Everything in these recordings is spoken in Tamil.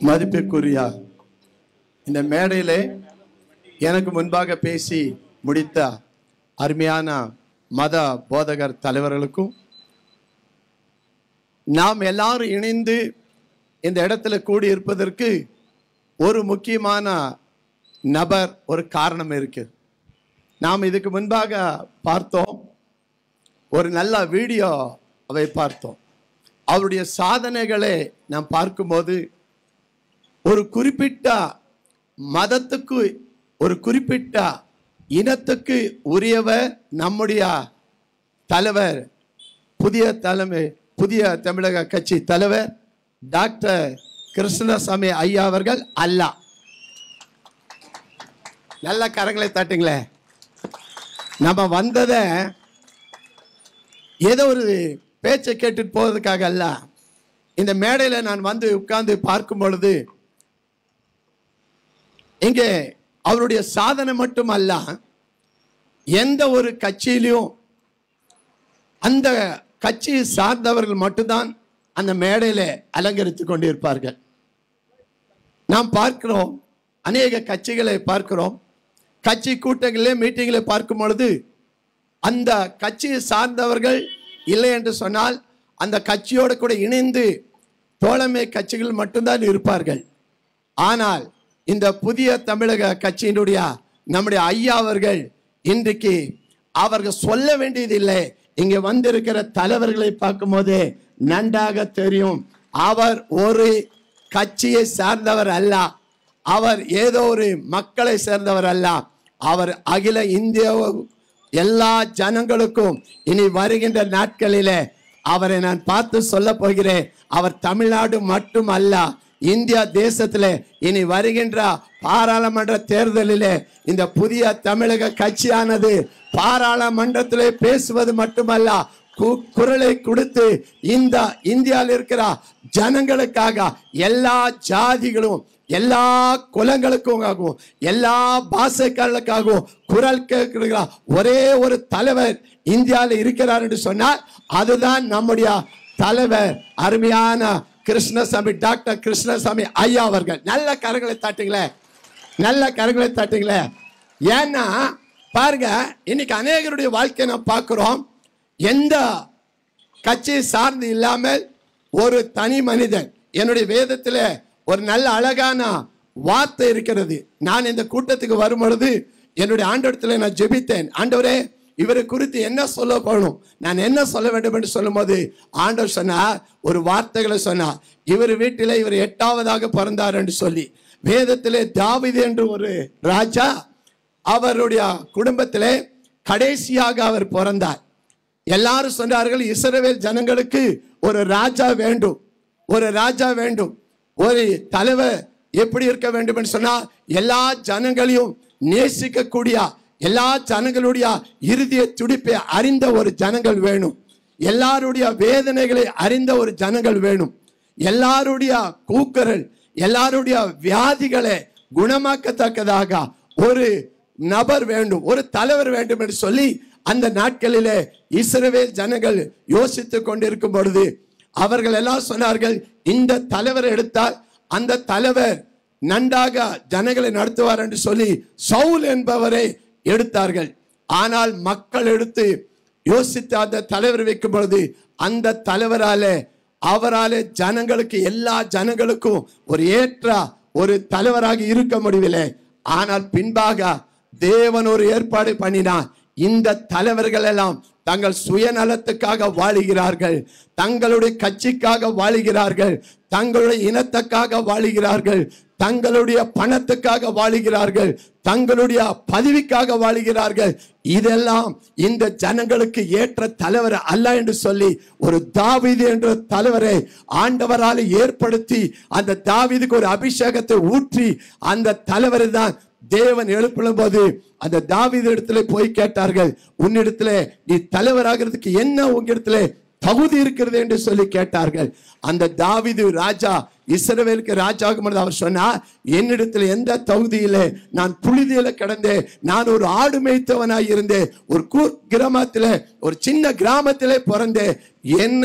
மதிப்பிற்குரிய இந்த மேடையிலே எனக்கு முன்பாக பேசி முடித்த அருமையான மத போதகர் தலைவர்களுக்கும் நாம் எல்லாரும் இணைந்து இந்த இடத்துல கூடியிருப்பதற்கு ஒரு முக்கியமான நபர் ஒரு காரணம் இருக்கு நாம் இதுக்கு முன்பாக பார்த்தோம் ஒரு நல்ல வீடியோ அவை பார்த்தோம் அவருடைய சாதனைகளை நாம் பார்க்கும்போது ஒரு குறிப்பிட்ட மதத்துக்கு ஒரு குறிப்பிட்ட இனத்துக்கு உரியவர் நம்முடைய தலைவர் புதிய தலைமை புதிய தமிழக கட்சி தலைவர் டாக்டர் கிருஷ்ணசாமி ஐயா அவர்கள் அல்ல நல்ல கரங்களை தட்டுங்களே நம்ம வந்ததை ஏதோ ஒரு பேச்சை கேட்டுட்டு போவதற்காக அல்ல இந்த மேடையில் நான் வந்து உட்கார்ந்து பார்க்கும் பொழுது இங்கே அவருடைய சாதனை மட்டும் அல்ல எந்த ஒரு கட்சியிலையும் அந்த கட்சியை சார்ந்தவர்கள் மட்டும்தான் அந்த மேடையில் அலங்கரித்து கொண்டிருப்பார்கள் நாம் பார்க்கிறோம் அநேக கட்சிகளை பார்க்கிறோம் கட்சி கூட்டங்களிலே மீட்டிங்களை பார்க்கும் பொழுது அந்த கட்சியை சார்ந்தவர்கள் இல்லை என்று சொன்னால் அந்த கட்சியோடு கூட இணைந்து தோழமை கட்சிகள் மட்டும்தான் இருப்பார்கள் ஆனால் இந்த புதிய தமிழக கட்சியினுடைய நம்முடைய ஐயா அவர்கள் இன்றைக்கு அவர்கள் சொல்ல வேண்டியதில்லை இங்க வந்திருக்கிற தலைவர்களை பார்க்கும்போது நன்றாக தெரியும் அவர் ஒரு கட்சியை சார்ந்தவர் அல்ல அவர் ஏதோ ஒரு மக்களை சேர்ந்தவர் அல்ல அவர் அகில இந்திய எல்லா ஜனங்களுக்கும் இனி வருகின்ற நாட்களிலே அவரை நான் பார்த்து சொல்ல போகிறேன் அவர் தமிழ்நாடு மட்டும் அல்ல இந்தியா தேசத்திலே இனி வருகின்ற பாராளுமன்ற தேர்தலிலே இந்த புதிய தமிழக கட்சியானது பாராளுமன்றத்திலே பேசுவது மட்டுமல்ல கு- குரலை கொடுத்து இந்த இந்தியாவில் இருக்கிற ஜனங்களுக்காக எல்லா ஜாதிகளும் எல்லா குலங்களுக்கும் எல்லா பாஷைகளுக்காகவும் குரல் கேட்கிற ஒரே ஒரு தலைவர் இந்தியாவில் இருக்கிறார் என்று சொன்னால் அதுதான் நம்முடைய தலைவர் அருமையான கிருஷ்ணசாமி டாக்டர் கிருஷ்ணசாமி ஐயா அவர்கள் நல்ல கரங்களை தட்டுங்களே நல்ல கரங்களை தட்டுங்களே ஏன்னா பாருங்க இன்னைக்கு அநேகருடைய வாழ்க்கையை நாம் பார்க்கிறோம் எந்த கட்சியை சார்ந்து இல்லாமல் ஒரு தனி மனிதன் என்னுடைய வேதத்தில் ஒரு நல்ல அழகான வார்த்தை இருக்கிறது நான் இந்த கூட்டத்துக்கு வரும் பொழுது என்னுடைய ஆண்டவரத்தில் நான் ஜெபித்தேன் ஆண்டவரே இவரை குறித்து என்ன சொல்ல போகணும் நான் என்ன சொல்ல வேண்டும் என்று சொல்லும்போது ஆண்டவர் சொன்னார் ஒரு வார்த்தைகளை சொன்னார் இவர் வீட்டில் இவர் எட்டாவதாக பிறந்தார் என்று சொல்லி வேதத்திலே தாவீது என்று ஒரு ராஜா அவருடைய குடும்பத்திலே கடைசியாக அவர் பிறந்தார் எல்லாரும் சொன்னார்கள் இஸ்ரவேல் ஜனங்களுக்கு ஒரு ராஜா வேண்டும் ஒரு ராஜா வேண்டும் ஒரு தலைவர் எப்படி இருக்க வேண்டும் என்று சொன்னா எல்லா ஜனங்களையும் நேசிக்கக்கூடிய எல்லா ஜனங்களுடைய இறுதிய துடிப்பை அறிந்த ஒரு ஜனங்கள் வேணும் எல்லாருடைய வேதனைகளை அறிந்த ஒரு ஜனங்கள் வேணும் எல்லாருடைய கூக்குரல் எல்லாருடைய வியாதிகளை குணமாக்கத்தக்கதாக ஒரு நபர் வேண்டும் ஒரு தலைவர் வேண்டும் என்று சொல்லி அந்த நாட்களிலே இஸ்ரவேல் ஜனங்கள் யோசித்துக் கொண்டிருக்கும் பொழுது அவர்கள் எல்லாம் சொன்னார்கள் இந்த தலைவர் எடுத்தால் அந்த தலைவர் நன்றாக ஜனங்களை நடத்துவார் என்று சொல்லி சவுல் என்பவரை எடுத்தார்கள் ஆனால் மக்கள் எடுத்து யோசித்து அந்த தலைவர் வைக்கும் பொழுது அந்த தலைவராலே அவராலே ஜனங்களுக்கு எல்லா ஜனங்களுக்கும் ஒரு ஏற்ற ஒரு தலைவராக இருக்க முடியவில்லை ஆனால் பின்பாக தேவன் ஒரு ஏற்பாடு பண்ணினார் இந்த தலைவர்கள் எல்லாம் தங்கள் சுயநலத்துக்காக வாழுகிறார்கள் தங்களுடைய கட்சிக்காக வாழுகிறார்கள் தங்களுடைய இனத்துக்காக வாழுகிறார்கள் தங்களுடைய பணத்துக்காக வாழுகிறார்கள் தங்களுடைய பதவிக்காக வாழுகிறார்கள் இதெல்லாம் இந்த ஜனங்களுக்கு ஏற்ற தலைவர் அல்ல என்று சொல்லி ஒரு தாவீது என்ற தலைவரை ஆண்டவரால் ஏற்படுத்தி அந்த தாவீதுக்கு ஒரு அபிஷேகத்தை ஊற்றி அந்த தலைவரை தான் தேவன் எழுப்பிடும் போது அந்த தாவீது இடத்துல போய் கேட்டார்கள் உன்னிடத்துல நீ தலைவராகிறதுக்கு என்ன உங்கிடத்துல தகுதி இருக்கிறது என்று சொல்லி கேட்டார்கள் அந்த தாவீது ராஜா இஸ்ரவேலுக்கு ராஜாகும் பொழுது அவர் சொன்னார் என்னிடத்தில் எந்த தகுதியிலே நான் புழுதியில கிடந்தேன் நான் ஒரு ஆடு மேய்த்தவனாய் இருந்தேன் ஒரு கூ கிராமத்திலே ஒரு சின்ன கிராமத்திலே பிறந்தேன் என்னை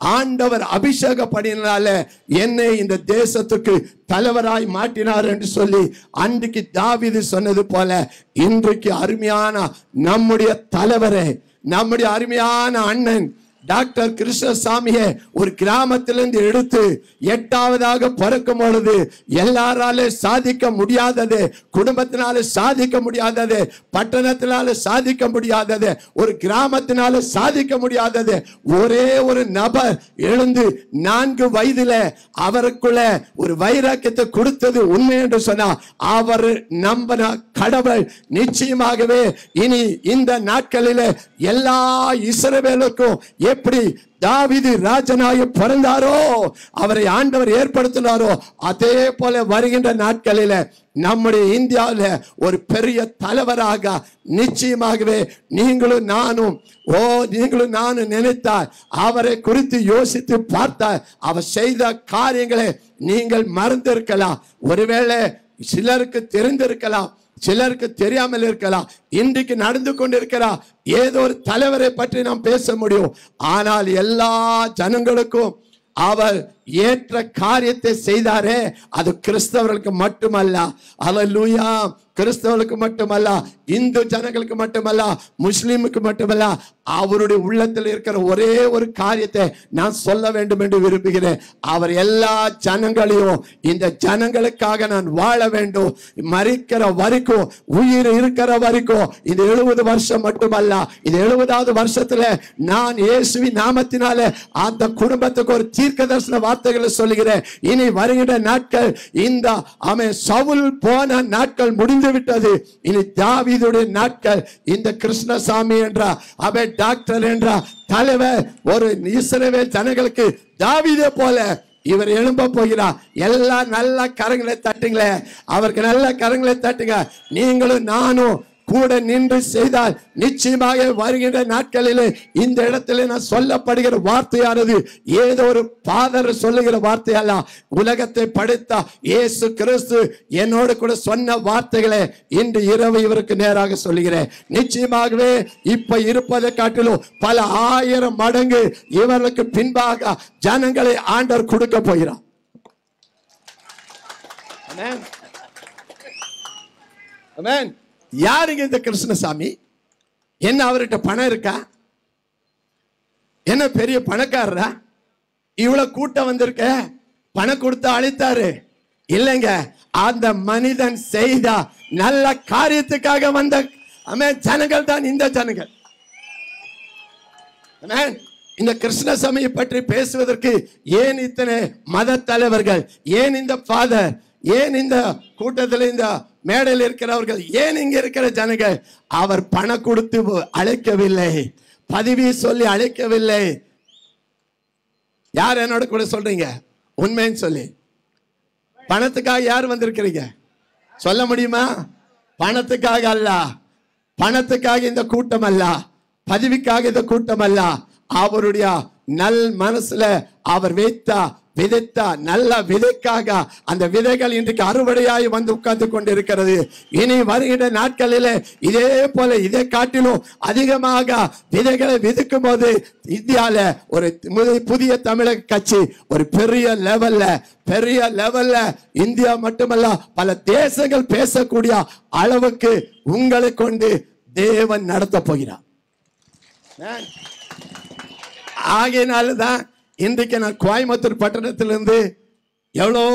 ஆண்டவர் அபிஷேகப்படினால என்னை இந்த தேசத்துக்கு தலைவராய் மாட்டினார் என்று சொல்லி அன்றைக்கு தாவீது சொன்னது போல இன்றைக்கு அருமையான நம்முடைய தலைவரே நம்முடைய அருமையான அண்ணன் டாக்டர் கிருஷ்ணசாமியை ஒரு கிராமத்திலிருந்து எடுத்து எட்டாவதாக பிறக்கும் பொழுது எல்லாரால சாதிக்க முடியாதது குடும்பத்தினால சாதிக்க முடியாதது பட்டணத்தினால சாதிக்க முடியாதது ஒரு கிராமத்தினால சாதிக்க முடியாதது ஒரே ஒரு நபர் எழுந்து நான்கு வயதுல அவருக்குள்ள ஒரு வைராக்கியத்தை கொடுத்தது உண்மை என்று சொன்னா அவர் நம்பின கடவுள் நிச்சயமாகவே இனி இந்த நாட்களிலே எல்லா இஸ்ரவேலுக்கும் எப்படி தாவிது ராஜனாய பிறந்தாரோ அவரை ஆண்டவர் ஏற்படுத்தினாரோ அதே போல வருகின்ற நாட்களில நம்முடைய இந்தியாவில் ஒரு பெரிய தலைவராக நிச்சயமாகவே நீங்களும் நானும் ஓ நீங்களும் நானும் நினைத்தால் அவரை குறித்து யோசித்து பார்த்தால் அவர் செய்த காரியங்களை நீங்கள் மறந்திருக்கலாம் ஒருவேளை சிலருக்கு தெரிந்திருக்கலாம் சிலருக்கு தெரியாமல் இருக்கலாம் இன்றைக்கு நடந்து கொண்டிருக்கிறார் ஏதோ ஒரு தலைவரை பற்றி நாம் பேச முடியும் ஆனால் எல்லா ஜனங்களுக்கும் அவர் ஏற்ற காரியத்தை செய்தாரே அது கிறிஸ்தவர்களுக்கு மட்டுமல்ல அல்லேலூயா கிறிஸ்தவர்களுக்கு மட்டுமல்ல இந்து ஜனங்களுக்கு மட்டுமல்ல முஸ்லிமுக்கு மட்டுமல்ல அவருடைய உள்ளத்தில் இருக்கிற ஒரே ஒரு காரியத்தை நான் சொல்ல வேண்டும் என்று விரும்புகிறேன் அவர் எல்லா ஜனங்களையும் இந்த ஜனங்களுக்காக நான் வாழ வேண்டும் மறிக்கிற வரைக்கும் உயிர் இருக்கிற வரைக்கும் இது எழுபது வருஷம் மட்டுமல்ல இது எழுபதாவது வருஷத்துல நான் இயேசுவி நாமத்தினால அந்த குடும்பத்துக்கு ஒரு தீர்க்க தரிசன வார்த்தைகளை சொல்லுகிறேன் இனி வருகின்ற நாட்கள் இந்த அவன் சவுல் போன நாட்கள் முடிந்து விட்டது இனி தாவீதுடைய நாட்கள் இந்த கிருஷ்ணசாமி என்ற அவன் டாக்டர் என்ற தலைவர் ஒரு இஸ்ரவேல் ஜனங்களுக்கு தாவீதே போல இவர் எழும்ப போகிறார் எல்லா நல்ல கரங்களை தட்டுங்களே அவருக்கு நல்ல கரங்களை தட்டுங்க நீங்களும் நானும் கூட நின்று செய்தால் நிச்சயமாக வருகின்ற நாட்களிலே இந்த இடத்துல நான் சொல்லப்படுகிற வார்த்தையானது ஏதோ ஒரு பாதர் சொல்லுகிற வார்த்தையல்ல உலகத்தை படைத்த இயேசு கிறிஸ்து என்னோடு கூட சொன்ன வார்த்தைகளை இன்று இரவு இவருக்கு நேராக சொல்லுகிறேன் நிச்சயமாகவே இப்ப இருப்பதை காட்டிலும் பல ஆயிரம் மடங்கு இவர்களுக்கு பின்பாக ஜனங்களை ஆண்டவர் கொடுக்க போகிறார் Amen. Amen. யாருங்க இந்த கிருஷ்ணசாமி என்ன அவர்கிட்ட பணம் இருக்கா என்ன பெரிய பணக்காரரா இவ்வளவு கூட்டம் வந்திருக்க பணம் கொடுத்து அழைத்தாரு இல்லைங்க அந்த மனிதன் செய்த நல்ல காரியத்துக்காக வந்த அமேன் ஜனங்கள் தான் இந்த ஜனங்கள் அமேன். இந்த கிருஷ்ணசாமியை பற்றி பேசுவதற்கு ஏன் இத்தனை மத தலைவர்கள் ஏன் இந்த ஃபாதர் ஏன் இந்த கூட்டத்தில் இந்த மேடையில் இருக்கிறவர்கள் ஏன் இங்க இருக்கிற ஜனங்கள் அவர் பணம் கொடுத்து அழைக்கவில்லை பதவி சொல்லி அழைக்கவில்லை யார் என்னோட கூட சொல்றீங்க உண்மைன்னு சொல்லி பணத்துக்காக யார் வந்திருக்கிறீங்க சொல்ல முடியுமா பணத்துக்காக அல்ல பணத்துக்காக இந்த கூட்டம் அல்ல பதவிக்காக இந்த கூட்டம் அல்ல அவருடைய நல் மனசுல அவர் வைத்த விதைத்த நல்ல விதைக்காக அந்த விதைகள் இன்றைக்கு அறுவடையாய் வந்து உட்கார்ந்து கொண்டிருக்கிறது இனி வருகின்ற நாட்களில் இதே போல இதை காட்டிலும் அதிகமாக விதைகளை விதைக்கும் போது இந்தியால ஒரு முத- புதிய தமிழக கட்சி ஒரு பெரிய லெவல்ல பெரிய லெவல்ல இந்தியா மட்டுமல்ல பல தேசங்கள் பேசக்கூடிய அளவுக்கு உங்களை கொண்டு தேவன் நடத்த போகிறார் ஆகையினால தான் இன்றைக்கு நான் கோயம்புத்தூர் பட்டணத்திலிருந்து எவ்வளோ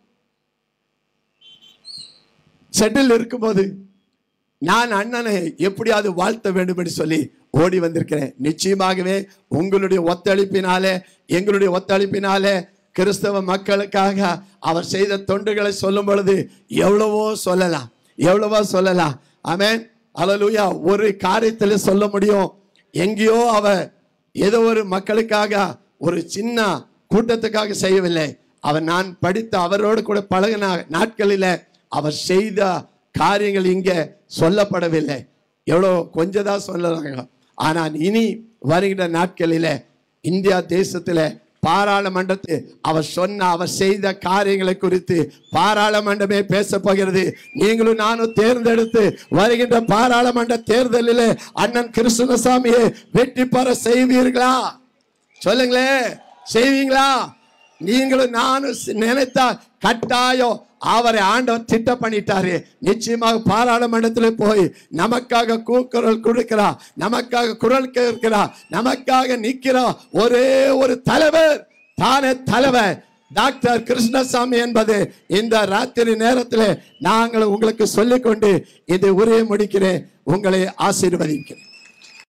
செட்டில் இருக்கும்போது நான் அண்ணனை எப்படியாவது வாழ்த்த வேண்டும் என்று சொல்லி ஓடி வந்திருக்கிறேன் நிச்சயமாகவே உங்களுடைய ஒத்துழைப்பினாலே எங்களுடைய ஒத்துழைப்பினாலே கிறிஸ்தவ மக்களுக்காக அவர் செய்த தொண்டுகளை சொல்லும் பொழுது எவ்வளவோ சொல்லலாம் எவ்வளவோ சொல்லலாம் ஆமென் அல்லேலூயா ஒரு காரியத்தில் சொல்ல முடியும் எங்கேயோ அவர் ஏதோ ஒரு மக்களுக்காக ஒரு சின்ன கூட்டத்துக்காக செய்யவில்லை அவர் நான் படித்த அவரோடு கூட பழகின நாட்களில் அவர் செய்த காரியங்கள் இங்கே சொல்லப்படவில்லை எவ்வளோ கொஞ்சம் தான் சொல்லலாங்க ஆனால் இனி வருகிற நாட்களில் இந்தியா தேசத்தில் பாராளுமன்றத்து அவர் சொன்ன அவர் செய்த காரியங்களை குறித்து பாராளுமன்றமே பேச போகிறது நீங்களும் நானும் தேர்ந்தெடுத்து வருகின்ற பாராளுமன்ற தேர்தலில் அண்ணன் கிருஷ்ணசாமியை வெற்றி பெற செய்வீர்களா சொல்லுங்களே செய்வீங்களா நீங்களும் நானும் சி- நினைத்தா கட்டாயம் அவரை ஆண்டவர் திட்டம் பண்ணிட்டாரு நிச்சயமாக பாராளுமன்றத்தில் போய் நமக்காக கூக்குரல் கொடுக்கிறா நமக்காக குரல் கேட்கிறா நமக்காக நிக்கிறா ஒரே ஒரு தலைவர் தானே தலைவர் டாக்டர் கிருஷ்ணசாமி என்பது இந்த ராத்திரி நேரத்தில் நாங்கள் உங்களுக்கு சொல்லிக்கொண்டு இது உரையை முடிக்கிறேன் உங்களை ஆசீர்வதிக்கிறேன்